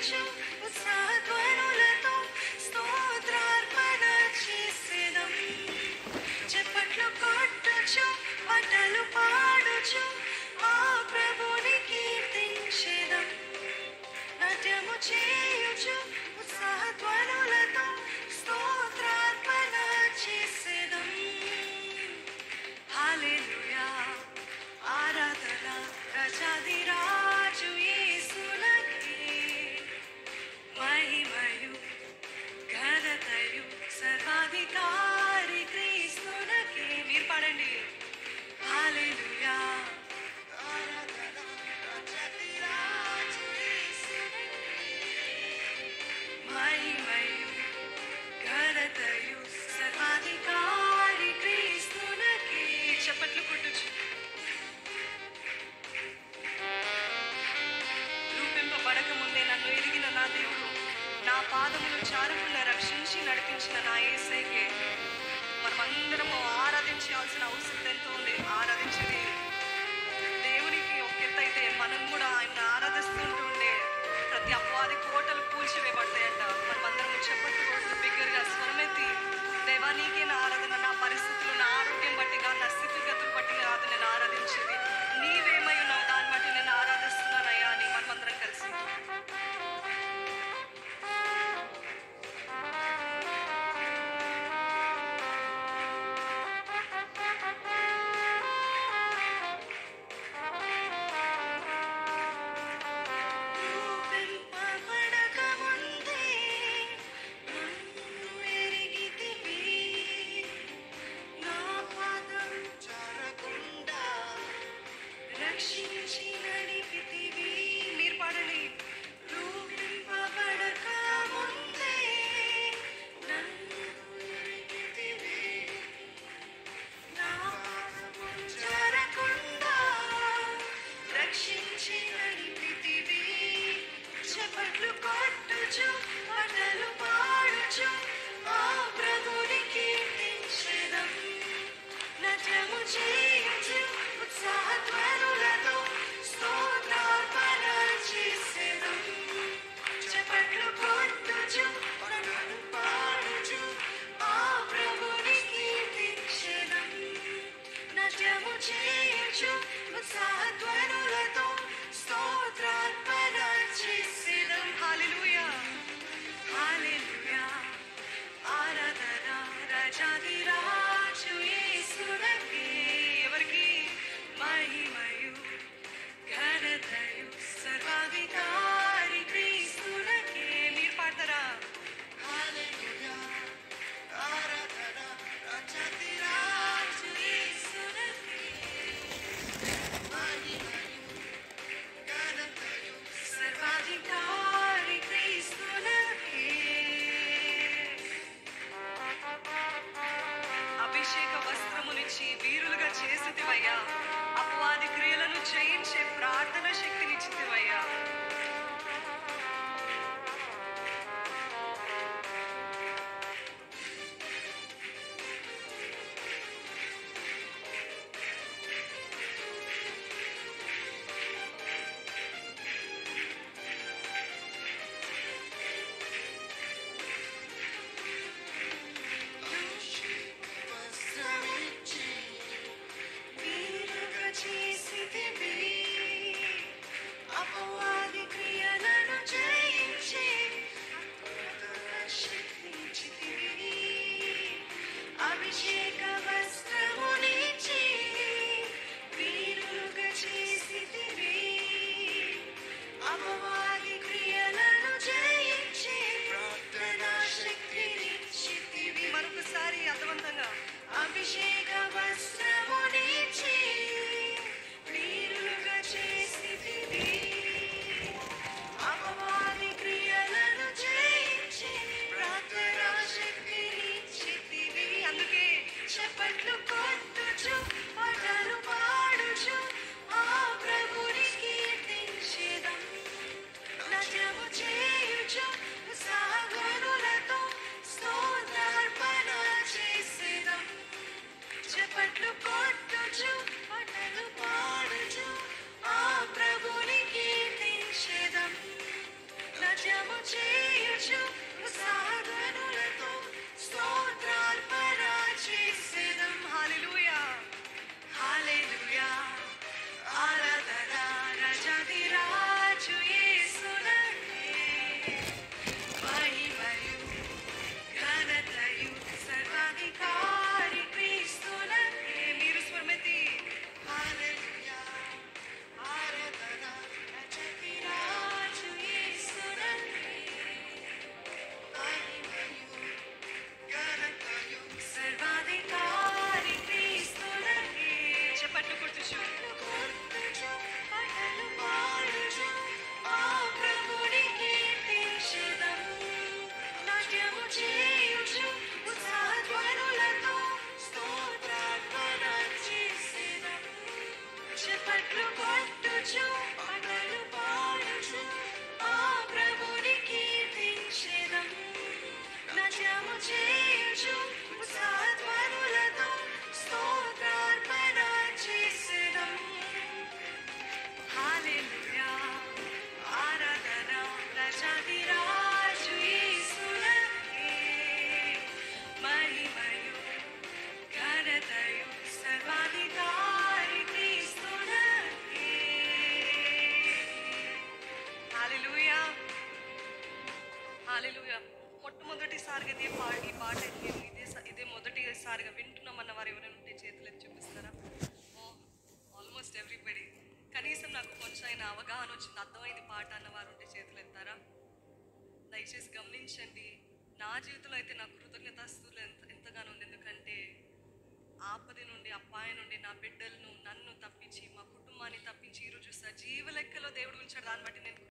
పాడుచు ఉత్సాహధ్వనులతో స్తోత్రార్పణ చేసేదం చప్పట్లు కొట్టుచు పాటలు పాడుచు ఆ ప్రభుని కీర్తించేదం నాట్యము చేయుచు ఉత్సాహధ్వనులతో స్తోత్రార్పణ చేసేదం హల్లెలూయా ఆరాధన రజాదిరాజు యేసులకే మహిమయు ఘనతయు సర్వాధికారి క్రీస్తునకే మీరు పాడండి హల్లెలూయా ఆరాధన రజాదిరాజు యేసులకే మహిమయు ఘనతయు సర్వాధికారి క్రీస్తునకే చప్పట్లు కొట్టుచు రూపింపబడక ముందే నన్ను ఎరిగిన నా దేవుడు నా పాదములు చారకుండా రక్షించి నడిపించిన నా ఏసైకే మనమందరము ఆరాధించాల్సిన అవసరం ఎంతో ఉంది ఆరాధించేది దేవునికి ఒక ఎత్తు అయితే మనం కూడా ఆయన ఆరాధిస్తుంటుండే ప్రతి అపవాది కోటలు కూల్చివేయబడతాయంట మనమందరం చెప్పట్టు కొడుతూ బిగ్గరగా స్వరమెత్తి దేవా నీకే నా ఆరాధన నా పరిస్థితులు నా ఆరోగ్యం బట్టి కాదు నా స్థితిగతులు బట్టి కాదు నేను ఆరాధించేది నీవేమై ఉన్నావు దాన్ని బట్టి నేను ఆరాధిస్తున్నానయ్యా అని మనమందరం కలిసి రూపింపబడక ముందే నన్ను ఎరిగితివి. నా పాదం జారకుండా రక్షించి నడిపితివి. మీరు పాడండి. రూపింపబడక ముందే నన్ను ఎరిగితివి. నా పాదం జారకుండా రక్షించి నడిపితివి. చప్పట్లు కొట్టుచు పాటలు పాడుచు ఆ ప్రభుని కీర్తించెదం. నృత్యము చేయుచు ఉత్సాహధ్వనులతో స్తోత్రార్పణ చేసెదం. చప్పట్లు కొట్టుచు పాటలు పాడుచు ఆ ప్రభుని కీర్తించెదం. నాట్యము చేయుచు ఉత్సాహధ్వనులతో స్తోత్రార్పణ చేసేదం హల్లెలూయా హల్లెలూయా ఆరాధన రాజాదిరాజు యేసునకే ఎవరికి మహిమయు ఘనతయు సర్వాధికారి క్రీస్తునకే మీరు పాడతారా హల్లెలూయా ఆరాధన రాజాదిరాజు యేసునకే సర్వాధికారి క్రీస్తునకే అభిషేక వస్త్రమునిచ్చి వీరులుగా చేసితివయ్యా అపవాది క్రియలను జయించే ప్రార్థన శక్తినిచ్చితివయ్యా వీరుగా చేసితివి అపవాది మొదటిసారిగా ఇదే పా ఈ పాట నేను ఇదే స- ఇదే మొదటిసారిగా వింటున్నామన్న వారు ఎవరైనా ఉంటే చేతులు ఎత్తి చూపిస్తారా ఓ ఆల్మోస్ట్ ఎవ్రీబడి కనీసం నాకు కొంచెం అయినా అవగాహన వచ్చింది అర్థమైంది పాట అన్న వారు ఉంటే చేతులు ఎత్తారా దయచేసి గమనించండి నా జీవితంలో అయితే నాకు కృతజ్ఞతాస్తులు ఎంత ఎంతగానో ఉంది ఎందుకంటే ఆపద నుండి అపాయ నుండి నా బిడ్డలను నన్ను తప్పించి మా కుటుంబాన్ని తప్పించి ఈరోజు సజీవ లెక్కలో దేవుడు ఉంచాడు దాన్ని బట్టి నేను